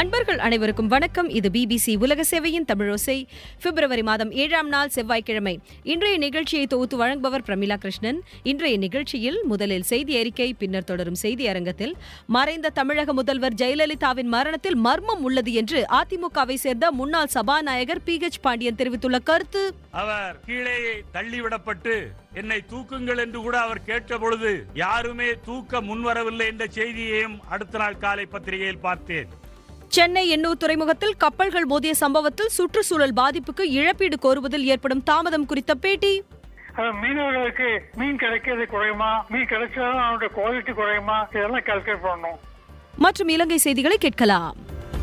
அன்பர்கள் அனைவருக்கும் வணக்கம் இது பிபிசி உலக சேவையின் தமிழோசை பிப்ரவரி மாதம் ஏழாம் நாள் செவ்வாய்க்கிழமை இன்றைய நிகழ்ச்சியை தொகுத்து வழங்குபவர் பிரமிளா கிருஷ்ணன் இன்றைய நிகழ்ச்சியில் முதலில் செய்தி அறிக்கை பின்னர் தொடரும் செய்தி அரங்கத்தில் மறைந்த தமிழக முதல்வர் ஜெயலலிதாவின் மரணத்தில் மர்மம் உள்ளது என்று அதிமுகவை சேர்ந்த முன்னாள் சபாநாயகர் பி ஹெச் பாண்டியன் தெரிவித்துள்ள கருத்து அவர் கீழே தள்ளிவிடப்பட்டு என்னை தூக்குங்கள் என்று கூட அவர் கேட்ட பொழுது யாருமே தூக்க முன்வரவில்லை என்ற செய்தியையும் அடுத்த நாள் காலை பத்திரிகையில் பார்த்தேன் சென்னை எண்ணூர் துறைமுகத்தில் கப்பல்கள் மோதிய சம்பவத்தில் சுற்றுச்சூழல் பாதிப்புக்கு இழப்பீடு கோருவதில் ஏற்படும் தாமதம் குறித்த பேட்டி அது மீனவர்களுக்கு மீன் கிடைக்கிறது குறையுமா மீன் கிடைச்சாலும் அவனுடைய குவாலிட்டி குறையுமா இதெல்லாம் கால்குலேட் பண்ணணும் மற்றும் இலங்கை செய்திகளை கேட்கலாம்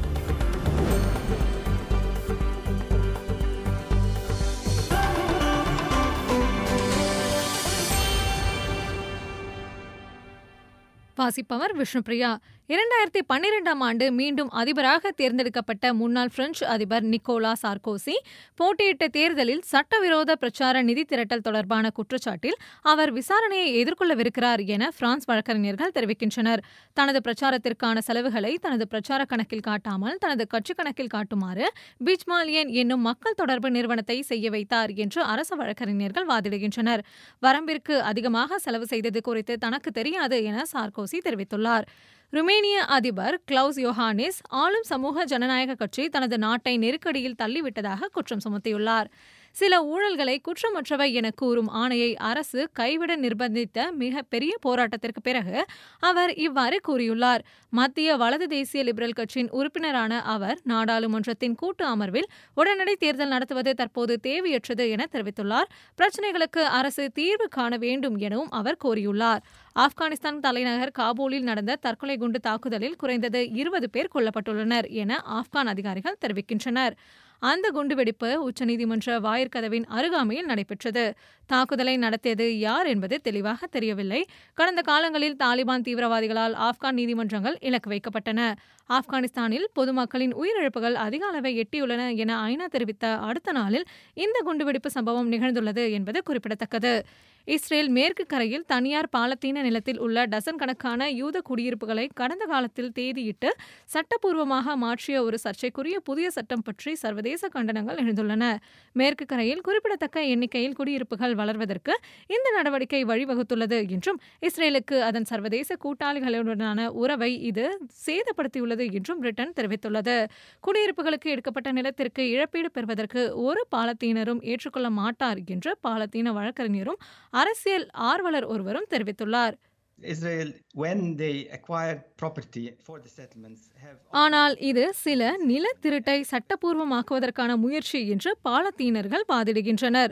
வாசிப்பவர் விஷ்ணுபிரியா இரண்டாயிரத்தி பன்னிரெண்டாம் ஆண்டு மீண்டும் அதிபராக தேர்ந்தெடுக்கப்பட்ட முன்னாள் பிரெஞ்சு அதிபர் நிக்கோலா சார்கோசி போட்டியிட்ட தேர்தலில் சட்டவிரோத பிரச்சார நிதி திரட்டல் தொடர்பான குற்றச்சாட்டில் அவர் விசாரணையை எதிர்கொள்ளவிருக்கிறார் என பிரான்ஸ் வழக்கறிஞர்கள் தெரிவிக்கின்றனர் தனது பிரச்சாரத்திற்கான செலவுகளை தனது பிரச்சார கணக்கில் காட்டாமல் தனது கட்சி கணக்கில் காட்டுமாறு பிச்மாலியன் என்னும் மக்கள் தொடர்பு நிறுவனத்தை செய்ய வைத்தார் என்று அரசு வழக்கறிஞர்கள் வாதிடுகின்றனர் வரம்பிற்கு அதிகமாக செலவு செய்தது குறித்து தனக்கு தெரியாது என சார்கோசி தெரிவித்துள்ளார் ருமேனிய அதிபர் கிளவுஸ் யோஹானிஸ் ஆளும் சமூக ஜனநாயக கட்சி தனது நாட்டை நெருக்கடியில் தள்ளிவிட்டதாக குற்றம் சுமத்தியுள்ளார் சில ஊழல்களை குற்றமற்றவை என கூறும் ஆணையை அரசு கைவிட நிர்பந்தித்த மிக பெரிய போராட்டத்திற்கு பிறகு அவர் இவ்வாறு கூறியுள்ளார் மத்திய வலது தேசிய லிபரல் கட்சியின் உறுப்பினரான அவர் நாடாளுமன்றத்தின் கூட்டு அமர்வில் உடனடி தேர்தல் நடத்துவது தற்போது தேவையற்றது என தெரிவித்துள்ளார் பிரச்சினைகளுக்கு அரசு தீர்வு காண வேண்டும் எனவும் அவர் கோரியுள்ளார் ஆப்கானிஸ்தான் தலைநகர் காபூலில் நடந்த தற்கொலை குண்டு தாக்குதலில் குறைந்தது இருபது பேர் கொல்லப்பட்டுள்ளனர் என ஆப்கான் அதிகாரிகள் தெரிவிக்கின்றனர் அந்த குண்டுவெடிப்பு உச்சநீதிமன்ற வாயிற்கதவின் அருகாமையில் நடைபெற்றது தாக்குதலை நடத்தியது யார் என்பது தெளிவாக தெரியவில்லை கடந்த காலங்களில் தாலிபான் தீவிரவாதிகளால் ஆப்கான் நீதிமன்றங்கள் இலக்கு வைக்கப்பட்டன ஆப்கானிஸ்தானில் பொதுமக்களின் உயிரிழப்புகள் அதிக அளவை எட்டியுள்ளன என ஐநா தெரிவித்த அடுத்த நாளில் இந்த குண்டுவெடிப்பு சம்பவம் நிகழ்ந்துள்ளது என்பது குறிப்பிடத்தக்கது இஸ்ரேல் மேற்கு கரையில் தனியார் பாலத்தீன நிலத்தில் உள்ள டசன் கணக்கான யூத குடியிருப்புகளை கடந்த காலத்தில் தேதியிட்டு சட்டப்பூர்வமாக மாற்றிய ஒரு சர்ச்சைக்குரிய புதிய சட்டம் பற்றி சர்வதேச கண்டனங்கள் எழுந்துள்ளன மேற்கு கரையில் குறிப்பிடத்தக்க எண்ணிக்கையில் குடியிருப்புகள் வளர்வதற்கு இந்த நடவடிக்கை வழிவகுத்துள்ளது என்றும் இஸ்ரேலுக்கு அதன் சர்வதேச கூட்டாளிகளுடனான உறவை இது சேதப்படுத்தியுள்ளது என்றும் பிரிட்டன் தெரிவித்துள்ளது குடியிருப்புகளுக்கு எடுக்கப்பட்ட நிலத்திற்கு இழப்பீடு பெறுவதற்கு ஒரு பாலத்தீனரும் ஏற்றுக்கொள்ள மாட்டார் என்று பாலத்தீன வழக்கறிஞரும் அரசியல் ஆர்வலர் ஒருவரும் தெரிவித்துள்ளார் Israel, when they acquired property for the settlements, have ஆனால் இது சில நில திருட்டை சட்டப்பூர்வமாக்குவதற்கான முயற்சி என்று பாலத்தீனர்கள் வாதிடுகின்றனர்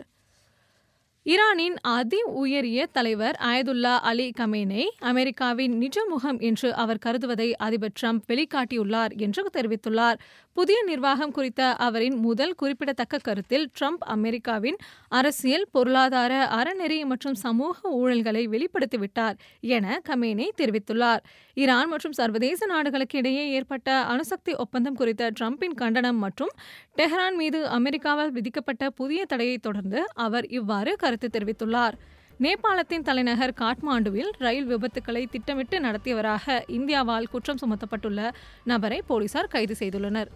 ஈரானின் அதி உயரிய தலைவர் அயதுல்லா அலி கமேனை அமெரிக்காவின் நிஜ முகம் என்று அவர் கருதுவதை அதிபர் ட்ரம்ப் வெளிக்காட்டியுள்ளார் என்று தெரிவித்துள்ளார் புதிய நிர்வாகம் குறித்த அவரின் முதல் குறிப்பிடத்தக்க கருத்தில் ட்ரம்ப் அமெரிக்காவின் அரசியல் பொருளாதார அறநெறி மற்றும் சமூக ஊழல்களை வெளிப்படுத்திவிட்டார் என கமேனே தெரிவித்துள்ளார் ஈரான் மற்றும் சர்வதேச நாடுகளுக்கு இடையே ஏற்பட்ட அணுசக்தி ஒப்பந்தம் குறித்த ட்ரம்பின் கண்டனம் மற்றும் டெஹ்ரான் மீது அமெரிக்காவால் விதிக்கப்பட்ட புதிய தடையை தொடர்ந்து அவர் இவ்வாறு கருத்து தெரிவித்துள்ளார் நேபாளத்தின் தலைநகர் காட்மாண்டுவில் ரயில் விபத்துக்களை திட்டமிட்டு நடத்தியவராக இந்தியாவால் குற்றம் சுமத்தப்பட்டுள்ள நபரை போலீசார் கைது செய்துள்ளனர்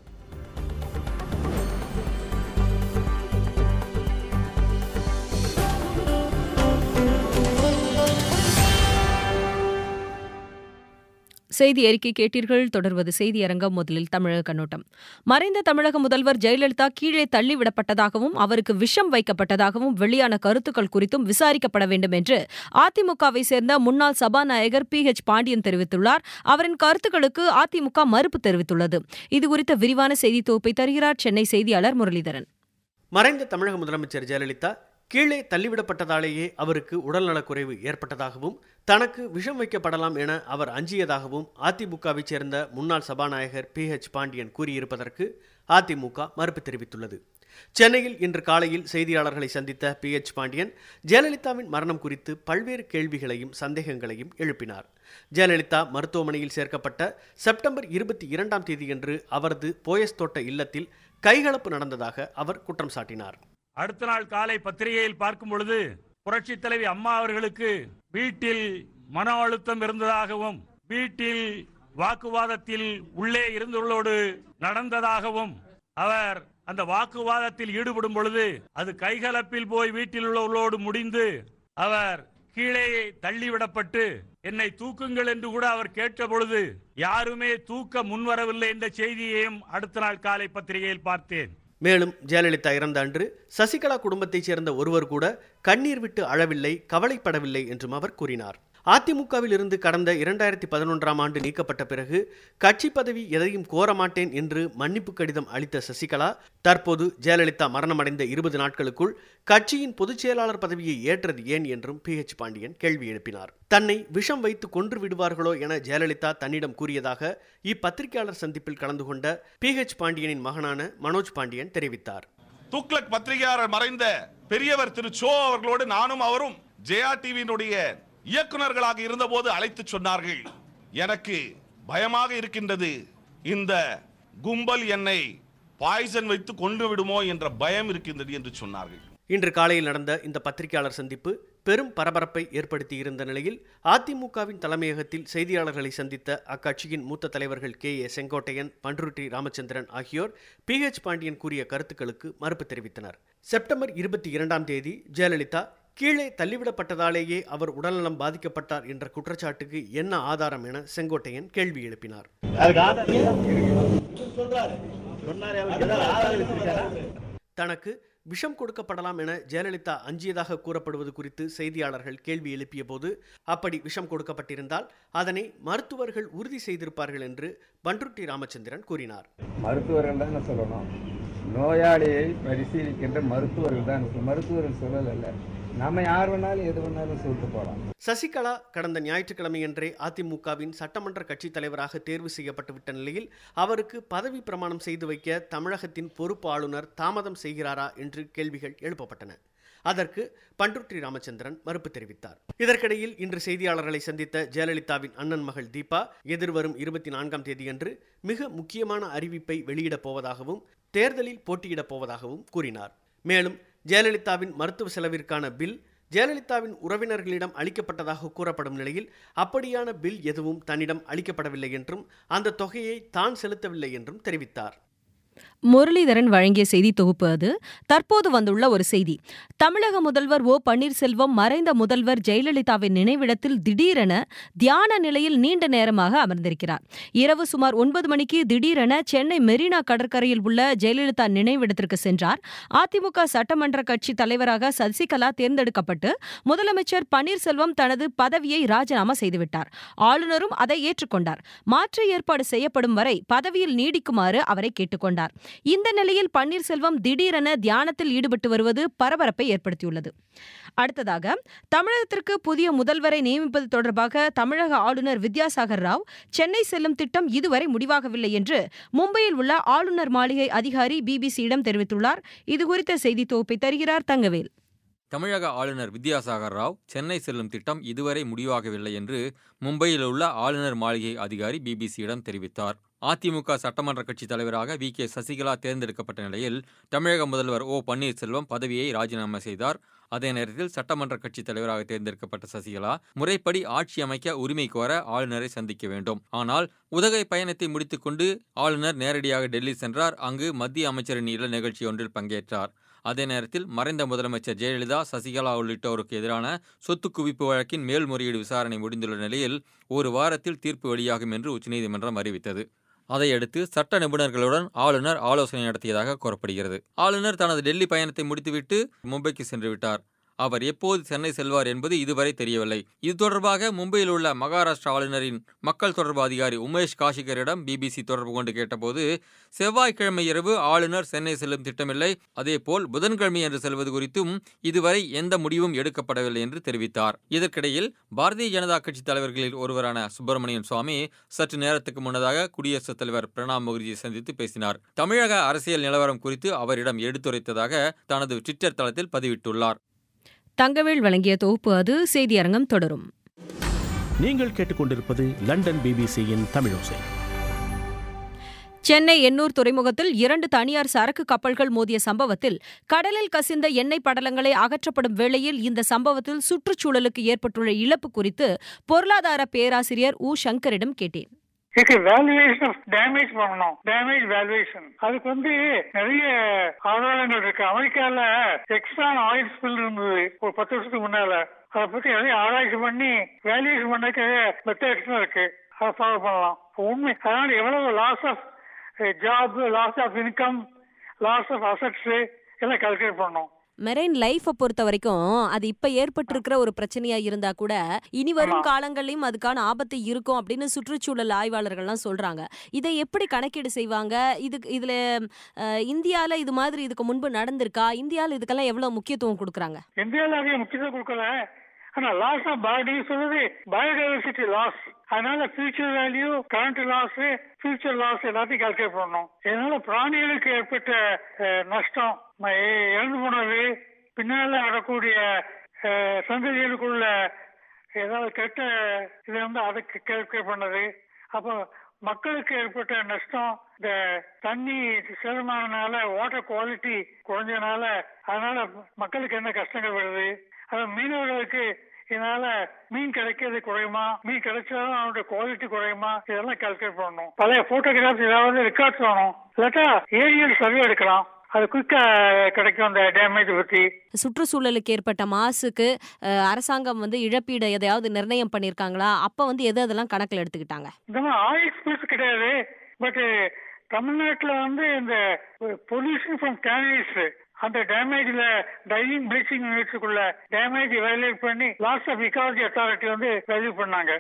செய்தி அறிக்கை கேட்டீர்கள் தொடர்வது செய்தி அரங்கம் முதலில் தமிழக கண்ணோட்டம் மறைந்த தமிழக முதல்வர் ஜெயலலிதா கீழே தள்ளிவிடப்பட்டதாகவும் அவருக்கு விஷம் வைக்கப்பட்டதாகவும் வெளியான கருத்துக்கள் குறித்தும் விசாரிக்கப்பட வேண்டும் என்று அதிமுகவை சேர்ந்த முன்னாள் சபாநாயகர் பி ஹெச் பாண்டியன் தெரிவித்துள்ளார் அவரின் கருத்துக்களுக்கு அதிமுக மறுப்பு தெரிவித்துள்ளது இதுகுறித்த விரிவான செய்தி தொகுப்பை தருகிறார் சென்னை செய்தியாளர் முரளிதரன் மறைந்த தமிழக முதலமைச்சர் ஜெயலலிதா கீழே தள்ளிவிடப்பட்டதாலேயே அவருக்கு உடல்நலக்குறைவு ஏற்பட்டதாகவும் தனக்கு விஷம் வைக்கப்படலாம் என அவர் அஞ்சியதாகவும் அதிமுகவைச் சேர்ந்த முன்னாள் சபாநாயகர் பி ஹெச் பாண்டியன் கூறியிருப்பதற்கு அதிமுக மறுப்பு தெரிவித்துள்ளது சென்னையில் இன்று காலையில் செய்தியாளர்களை சந்தித்த பி எச் பாண்டியன் ஜெயலலிதாவின் மரணம் குறித்து பல்வேறு கேள்விகளையும் சந்தேகங்களையும் எழுப்பினார் ஜெயலலிதா மருத்துவமனையில் சேர்க்கப்பட்ட செப்டம்பர் இருபத்தி இரண்டாம் தேதியன்று அவரது போயஸ் தோட்ட இல்லத்தில் கைகலப்பு நடந்ததாக அவர் குற்றம் சாட்டினார் அடுத்த நாள் காலை பத்திரிகையில் பார்க்கும் பொழுது புரட்சி தலைவி அம்மா அவர்களுக்கு வீட்டில் மன அழுத்தம் இருந்ததாகவும் வீட்டில் வாக்குவாதத்தில் உள்ளே இருந்துள்ளோடு நடந்ததாகவும் அவர் அந்த வாக்குவாதத்தில் ஈடுபடும் பொழுது அது கைகலப்பில் போய் வீட்டில் உள்ளவர்களோடு முடிந்து அவர் கீழே தள்ளிவிடப்பட்டு என்னை தூக்குங்கள் என்று கூட அவர் கேட்ட பொழுது யாருமே தூக்க முன்வரவில்லை என்ற செய்தியையும் அடுத்த நாள் காலை பத்திரிகையில் பார்த்தேன் மேலும் ஜெயலலிதா இறந்த அன்று சசிகலா குடும்பத்தைச் சேர்ந்த ஒருவர் கூட கண்ணீர் விட்டு அழவில்லை கவலைப்படவில்லை என்றும் அவர் கூறினார் அதிமுகவில் இருந்து கடந்த இரண்டாயிரத்தி பதினொன்றாம் ஆண்டு நீக்கப்பட்ட பிறகு கட்சி பதவி எதையும் கோர மாட்டேன் என்று மன்னிப்பு கடிதம் அளித்த சசிகலா தற்போது ஜெயலலிதா மரணமடைந்த இருபது நாட்களுக்குள் கட்சியின் பொதுச் செயலாளர் பதவியை ஏற்றது ஏன் என்றும் பி ஹெச் பாண்டியன் கேள்வி எழுப்பினார் தன்னை விஷம் வைத்து கொன்று விடுவார்களோ என ஜெயலலிதா தன்னிடம் கூறியதாக இப்பத்திரிகையாளர் சந்திப்பில் கலந்து கொண்ட பி ஹெச் பாண்டியனின் மகனான மனோஜ் பாண்டியன் தெரிவித்தார் துக்ளக் பத்திரிகையாளர் மறைந்த பெரியவர் திரு சோ அவர்களோடு நானும் அவரும் ஜெயா டிவியினுடைய இயக்குனர்களாக இருந்தபோது அழைத்து சொன்னார்கள் எனக்கு பயமாக இருக்கின்றது இந்த கும்பல் என்னை பாய்சன் வைத்து கொண்டு விடுமோ என்ற பயம் இருக்கின்றது என்று சொன்னார்கள் இன்று காலையில் நடந்த இந்த பத்திரிகையாளர் சந்திப்பு பெரும் பரபரப்பை ஏற்படுத்தி இருந்த நிலையில் அதிமுகவின் தலைமையகத்தில் செய்தியாளர்களை சந்தித்த அக்கட்சியின் மூத்த தலைவர்கள் கே ஏ செங்கோட்டையன் பன்ருட்டி ராமச்சந்திரன் ஆகியோர் பி ஹெச் பாண்டியன் கூறிய கருத்துக்களுக்கு மறுப்பு தெரிவித்தனர் செப்டம்பர் இருபத்தி இரண்டாம் தேதி ஜெயலலிதா கீழே தள்ளிவிடப்பட்டதாலேயே அவர் உடல்நலம் பாதிக்கப்பட்டார் என்ற குற்றச்சாட்டுக்கு என்ன ஆதாரம் என செங்கோட்டையன் கேள்வி எழுப்பினார் தனக்கு விஷம் கொடுக்கப்படலாம் என ஜெயலலிதா அஞ்சியதாக கூறப்படுவது குறித்து செய்தியாளர்கள் கேள்வி எழுப்பிய போது அப்படி விஷம் கொடுக்கப்பட்டிருந்தால் அதனை மருத்துவர்கள் உறுதி செய்திருப்பார்கள் என்று பன்ருட்டி ராமச்சந்திரன் கூறினார் மருத்துவர்கள் தான் சொல்லணும் நோயாளியை பரிசீலிக்கின்ற மருத்துவர்கள் தான் மருத்துவர்கள் சொல்லல நம்ம யார் வேணாலும் எது வேணாலும் சொல்லிட்டு போகலாம் சசிகலா கடந்த ஞாயிற்றுக்கிழமையன்றே அதிமுகவின் சட்டமன்ற கட்சித் தலைவராக தேர்வு செய்யப்பட்டு விட்ட நிலையில் அவருக்கு பதவி பிரமாணம் செய்து வைக்க தமிழகத்தின் பொறுப்பு ஆளுநர் தாமதம் செய்கிறாரா என்று கேள்விகள் எழுப்பப்பட்டன அதற்கு பண்டுற்றி ராமச்சந்திரன் மறுப்பு தெரிவித்தார் இதற்கிடையில் இன்று செய்தியாளர்களை சந்தித்த ஜெயலலிதாவின் அண்ணன் மகள் தீபா எதிர்வரும் இருபத்தி நான்காம் தேதியன்று மிக முக்கியமான அறிவிப்பை வெளியிடப் போவதாகவும் தேர்தலில் போட்டியிடப் போவதாகவும் கூறினார் மேலும் ஜெயலலிதாவின் மருத்துவ செலவிற்கான பில் ஜெயலலிதாவின் உறவினர்களிடம் அளிக்கப்பட்டதாக கூறப்படும் நிலையில் அப்படியான பில் எதுவும் தன்னிடம் அளிக்கப்படவில்லை என்றும் அந்த தொகையை தான் செலுத்தவில்லை என்றும் தெரிவித்தார் முரளிதரன் வழங்கிய செய்தி தொகுப்பு அது தற்போது வந்துள்ள ஒரு செய்தி தமிழக முதல்வர் ஓ பன்னீர்செல்வம் மறைந்த முதல்வர் ஜெயலலிதாவின் நினைவிடத்தில் திடீரென தியான நிலையில் நீண்ட நேரமாக அமர்ந்திருக்கிறார் இரவு சுமார் ஒன்பது மணிக்கு திடீரென சென்னை மெரினா கடற்கரையில் உள்ள ஜெயலலிதா நினைவிடத்திற்கு சென்றார் அதிமுக சட்டமன்ற கட்சி தலைவராக சசிகலா தேர்ந்தெடுக்கப்பட்டு முதலமைச்சர் பன்னீர்செல்வம் தனது பதவியை ராஜினாமா செய்துவிட்டார் ஆளுநரும் அதை ஏற்றுக்கொண்டார் மாற்று ஏற்பாடு செய்யப்படும் வரை பதவியில் நீடிக்குமாறு அவரை கேட்டுக்கொண்டார் இந்த நிலையில் பன்னீர்செல்வம் திடீரென தியானத்தில் ஈடுபட்டு வருவது பரபரப்பை ஏற்படுத்தியுள்ளது அடுத்ததாக தமிழகத்திற்கு புதிய முதல்வரை நியமிப்பது தொடர்பாக தமிழக ஆளுநர் வித்யாசாகர் ராவ் சென்னை செல்லும் திட்டம் இதுவரை முடிவாகவில்லை என்று மும்பையில் உள்ள ஆளுநர் மாளிகை அதிகாரி பிபிசியிடம் தெரிவித்துள்ளார் இதுகுறித்த செய்தி தொகுப்பை தருகிறார் தங்கவேல் தமிழக ஆளுநர் வித்யாசாகர் ராவ் சென்னை செல்லும் திட்டம் இதுவரை முடிவாகவில்லை என்று மும்பையில் உள்ள ஆளுநர் மாளிகை அதிகாரி பிபிசியிடம் தெரிவித்தார் அதிமுக சட்டமன்ற கட்சித் தலைவராக வி கே சசிகலா தேர்ந்தெடுக்கப்பட்ட நிலையில் தமிழக முதல்வர் ஓ பன்னீர்செல்வம் பதவியை ராஜினாமா செய்தார் அதே நேரத்தில் சட்டமன்ற கட்சித் தலைவராக தேர்ந்தெடுக்கப்பட்ட சசிகலா முறைப்படி ஆட்சி அமைக்க உரிமை கோர ஆளுநரை சந்திக்க வேண்டும் ஆனால் உதகை பயணத்தை முடித்துக்கொண்டு ஆளுநர் நேரடியாக டெல்லி சென்றார் அங்கு மத்திய அமைச்சரின் இல்ல நிகழ்ச்சி ஒன்றில் பங்கேற்றார் அதே நேரத்தில் மறைந்த முதலமைச்சர் ஜெயலலிதா சசிகலா உள்ளிட்டோருக்கு எதிரான சொத்து குவிப்பு வழக்கின் மேல்முறையீடு விசாரணை முடிந்துள்ள நிலையில் ஒரு வாரத்தில் தீர்ப்பு வெளியாகும் என்று உச்சநீதிமன்றம் அறிவித்தது அதையடுத்து சட்ட நிபுணர்களுடன் ஆளுநர் ஆலோசனை நடத்தியதாக கூறப்படுகிறது ஆளுநர் தனது டெல்லி பயணத்தை முடித்துவிட்டு மும்பைக்கு சென்று விட்டார் அவர் எப்போது சென்னை செல்வார் என்பது இதுவரை தெரியவில்லை இது தொடர்பாக மும்பையில் உள்ள மகாராஷ்டிரா ஆளுநரின் மக்கள் தொடர்பு அதிகாரி உமேஷ் காஷிகரிடம் பிபிசி தொடர்பு கொண்டு கேட்டபோது செவ்வாய்க்கிழமை இரவு ஆளுநர் சென்னை செல்லும் திட்டமில்லை அதேபோல் புதன்கிழமை என்று செல்வது குறித்தும் இதுவரை எந்த முடிவும் எடுக்கப்படவில்லை என்று தெரிவித்தார் இதற்கிடையில் பாரதிய ஜனதா கட்சி தலைவர்களில் ஒருவரான சுப்பிரமணியன் சுவாமி சற்று நேரத்துக்கு முன்னதாக குடியரசுத் தலைவர் பிரணாப் முகர்ஜியை சந்தித்து பேசினார் தமிழக அரசியல் நிலவரம் குறித்து அவரிடம் எடுத்துரைத்ததாக தனது ட்விட்டர் தளத்தில் பதிவிட்டுள்ளார் தங்கவேல் வழங்கிய தொகுப்பு அது செய்தியரங்கம் தொடரும் நீங்கள் கேட்டுக்கொண்டிருப்பது லண்டன் பிபிசியின் தமிழோசை சென்னை எண்ணூர் துறைமுகத்தில் இரண்டு தனியார் சரக்கு கப்பல்கள் மோதிய சம்பவத்தில் கடலில் கசிந்த எண்ணெய் படலங்களை அகற்றப்படும் வேளையில் இந்த சம்பவத்தில் சுற்றுச்சூழலுக்கு ஏற்பட்டுள்ள இழப்பு குறித்து பொருளாதார பேராசிரியர் உ சங்கரிடம் கேட்டேன் இதுக்கு வேல்யூவேஷன் ஆஃப் டேமேஜ் பண்ணணும் டேமேஜ் வேல்யூவேஷன் அதுக்கு வந்து நிறைய ஆதாரங்கள் இருக்கு அமெரிக்கால எக்ஸ்ட்ரான் ஆயில் ஸ்பில் இருந்தது ஒரு பத்து வருஷத்துக்கு முன்னால அதை பத்தி நிறைய ஆராய்ச்சி பண்ணி வேல்யூவேஷன் பண்ணக்கு மெத்தட்ஸ் இருக்கு அதை ஃபாலோ பண்ணலாம் உண்மை அதனால எவ்வளவு loss of job loss of income loss of assets எல்லாம் கால்குலேட் பண்ணணும் மெரைன் லைஃப்பை பொறுத்த வரைக்கும் அது இப்ப ஏற்பட்டிருக்கிற ஒரு பிரச்சனையா இருந்தா கூட இனி வரும் காலங்கள்லயும் அதுக்கான ஆபத்து இருக்கும் அப்படின்னு சுற்றுச்சூழல் ஆய்வாளர்கள்லாம் சொல்றாங்க இதை எப்படி கணக்கீடு செய்வாங்க இதுக்கு இதுல அஹ், இந்தியால இது மாதிரி இதுக்கு முன்பு நடந்திருக்கா இந்தியால இதுக்கெல்லாம் எவ்வளவு முக்கியத்துவம் கொடுக்குறாங்க இந்தியாவில் அதிக முக்கியத்துவம் கொடுக்கல ஆனா லாஸ் ஆஃப் பாடி சொல்றது பயோடைவர்சிட்டி லாஸ் அதனால future value current loss future loss எல்லாத்தையும் கால்குலேட் பண்ணணும் இதனால பிராணிகளுக்கு ஏற்பட்ட அஹ், நஷ்டம் ம- இறந்து போனது பின்னால வரக்கூடிய அஹ், சந்ததிகளுக்குள்ள ஏதாவது கெட்ட இது வந்து அதுக்கு கால்குலேட் பண்ணது அப்போ மக்களுக்கு ஏற்பட்ட நஷ்டம் இந்த தண்ணி சேதமானனால வாட்டர் குவாலிட்டி குறைஞ்சனால அதனால மக்களுக்கு என்ன கஷ்டங்கள் வருது அது மீனவர்களுக்கு இதனால மீன் கிடைக்கிறது குறையுமா மீன் கிடைச்சாலும் அதோட குவாலிட்டி குறையுமா இதெல்லாம் கால்குலேட் பண்ணணும் பழைய போட்டோகிராஃப் ஏதாவது ரெக்கார்ட்ஸ் வேணும் இல்லாட்டா ஏரியல் சர்வே எடுக்கலாம் அது குயிக்கா கிடைக்கும் அந்த டேமேஜ் பத்தி சுற்றுச்சூழலுக்கு ஏற்பட்ட மாசுக்கு அஹ், அரசாங்கம் வந்து இழப்பீடு எதையாவது நிர்ணயம் பண்ணிருக்காங்களா அப்ப வந்து எது அதெல்லாம் கணக்குல எடுத்துக்கிட்டாங்க இந்த மாதிரி ஆயில் ஸ்பில்ஸ் கிடையாது பட் தமிழ்நாட்டுல வந்து இந்த பொல்யூஷன் ஃப்ரம் கேனரிஸ் அந்த டேமேஜ்ல டைவிங் ப்ளீச்சிங் யூனிட்ஸுக்குள்ள டேமேஜ் வேல்யூட் பண்ணி லாஸ் ஆஃப் இக்காலஜி அத்தாரிட்டி வந்து வேல்யூ பண்ணாங்க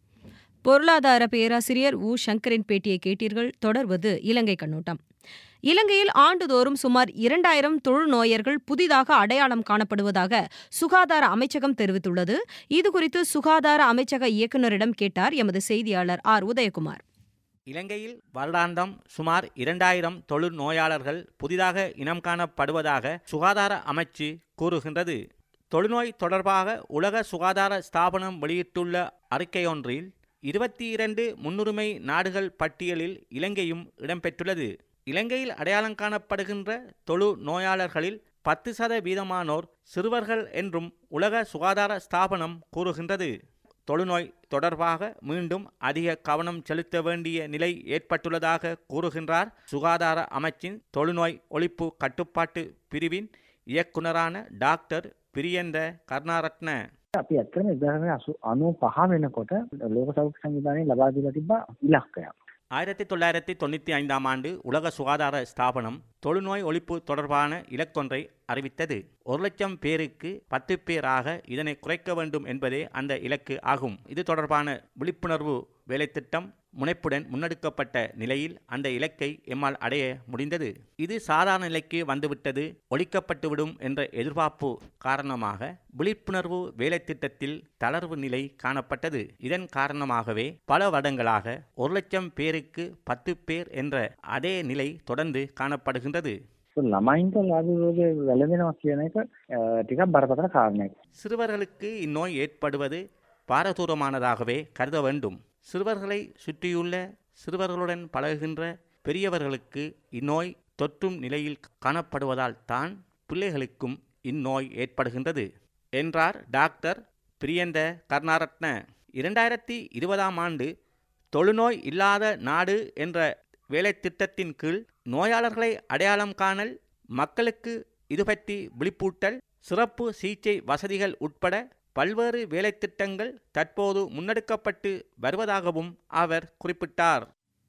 பொருளாதார பேராசிரியர் உ சங்கரின் பேட்டியை கேட்டீர்கள் தொடர்வது இலங்கை கண்ணோட்டம் இலங்கையில் ஆண்டுதோறும் சுமார் இரண்டாயிரம் தொழுநோயர்கள் புதிதாக அடையாளம் காணப்படுவதாக சுகாதார அமைச்சகம் தெரிவித்துள்ளது இதுகுறித்து சுகாதார அமைச்சக இயக்குநரிடம் கேட்டார் எமது செய்தியாளர் ஆர் உதயகுமார் இலங்கையில் வருடாந்தம் சுமார் இரண்டாயிரம் தொழில் நோயாளர்கள் புதிதாக இனம் காணப்படுவதாக சுகாதார அமைச்சு கூறுகின்றது தொழுநோய் தொடர்பாக உலக சுகாதார ஸ்தாபனம் வெளியிட்டுள்ள அறிக்கையொன்றில் இருபத்தி இரண்டு முன்னுரிமை நாடுகள் பட்டியலில் இலங்கையும் இடம்பெற்றுள்ளது இலங்கையில் அடையாளம் காணப்படுகின்ற தொழு நோயாளர்களில் பத்து சதவீதமானோர் சிறுவர்கள் என்றும் உலக சுகாதார ஸ்தாபனம் கூறுகின்றது தொழுநோய் தொடர்பாக மீண்டும் அதிக கவனம் செலுத்த வேண்டிய நிலை ஏற்பட்டுள்ளதாக கூறுகின்றார் சுகாதார அமைச்சின் தொழுநோய் ஒழிப்பு கட்டுப்பாட்டு பிரிவின் இயக்குனரான டாக்டர் பிரியந்த கருணாரத்ன අපි ඇත්තම එදහම අසු අනු පහ වෙනකොට ලෝක සෞඛ්‍ය සංවිධානය ලබා දීලා තිබ්බා ඉලක්කයක්. ஆயிரத்தி தொள்ளாயிரத்தி தொண்ணூற்றி ஐந்தாம் ஆண்டு உலக சுகாதார ஸ்தாபனம் தொழுநோய் ஒழிப்பு தொடர்பான இலக்கொன்றை அறிவித்தது ஒரு லட்சம் பேருக்கு பத்து பேராக இதனை குறைக்க வேண்டும் என்பதே அந்த இலக்கு ஆகும் இது தொடர்பான விழிப்புணர்வு வேலைத்திட்டம் முனைப்புடன் முன்னெடுக்கப்பட்ட நிலையில் அந்த இலக்கை எம்மால் அடைய முடிந்தது இது சாதாரண நிலைக்கு வந்துவிட்டது ஒழிக்கப்பட்டுவிடும் என்ற எதிர்பார்ப்பு காரணமாக விழிப்புணர்வு வேலைத்திட்டத்தில் தளர்வு நிலை காணப்பட்டது இதன் காரணமாகவே பல வருடங்களாக ஒரு லட்சம் பேருக்கு பத்து பேர் என்ற அதே நிலை தொடர்ந்து காணப்படுகின்றது ළමයින්ට ලාබි රෝගය වැළඳෙනවා කියන එක අ, ටිකක් බරපතල කාරණයක්. சிறுவர்களுக்கு இந்நோய் ஏற்படுவது பாரதூரமானதாகவே கருத வேண்டும் சிறுவர்களை சுற்றியுள்ள சிறுவர்களுடன் பழகுகின்ற பெரியவர்களுக்கு இந்நோய் தொற்றும் நிலையில் காணப்படுவதால் தான் பிள்ளைகளுக்கும் இந்நோய் ஏற்படுகின்றது என்றார் டாக்டர் பிரியந்த கருணாரத்ன இரண்டாயிரத்தி இருபதாம் ஆண்டு தொழுநோய் இல்லாத நாடு என்ற வேலைத்திட்டத்தின் கீழ் நோயாளர்களை அடையாளம் காணல் மக்களுக்கு இது பற்றி விழிப்பூட்டல் சிறப்பு சிகிச்சை வசதிகள் உட்பட பல்வேறு வேலைத்திட்டங்கள் தற்போது முன்னெடுக்கப்பட்டு வருவதாகவும் அவர் குறிப்பிட்டார்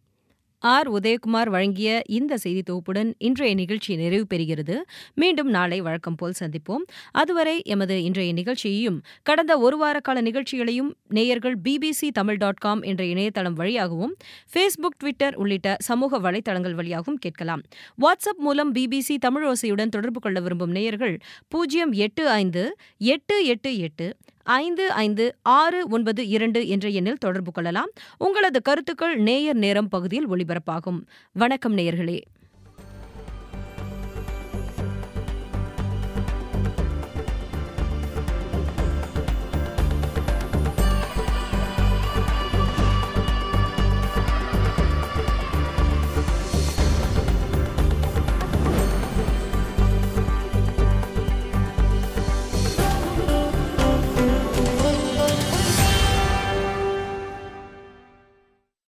ஆர் உதயகுமார் வழங்கிய இந்த செய்தி தொகுப்புடன் இன்றைய நிகழ்ச்சி நிறைவு பெறுகிறது மீண்டும் நாளை வழக்கம் போல் சந்திப்போம் அதுவரை எமது இன்றைய நிகழ்ச்சியையும் கடந்த ஒரு வார கால நிகழ்ச்சிகளையும் நேயர்கள் பிபிசி தமிழ் டாட் காம் என்ற இணையதளம் வழியாகவும் ஃபேஸ்புக் ட்விட்டர் உள்ளிட்ட சமூக வலைதளங்கள் வழியாகவும் கேட்கலாம் வாட்ஸ்அப் மூலம் பிபிசி தமிழோசையுடன் தொடர்பு கொள்ள விரும்பும் நேயர்கள் பூஜ்ஜியம் எட்டு ஐந்து எட்டு எட்டு எட்டு ஐந்து ஐந்து ஆறு ஒன்பது இரண்டு என்ற எண்ணில் தொடர்பு கொள்ளலாம் உங்களது கருத்துக்கள் நேயர் நேரம் பகுதியில் ஒளிபரப்பாகும் வணக்கம் நேயர்களே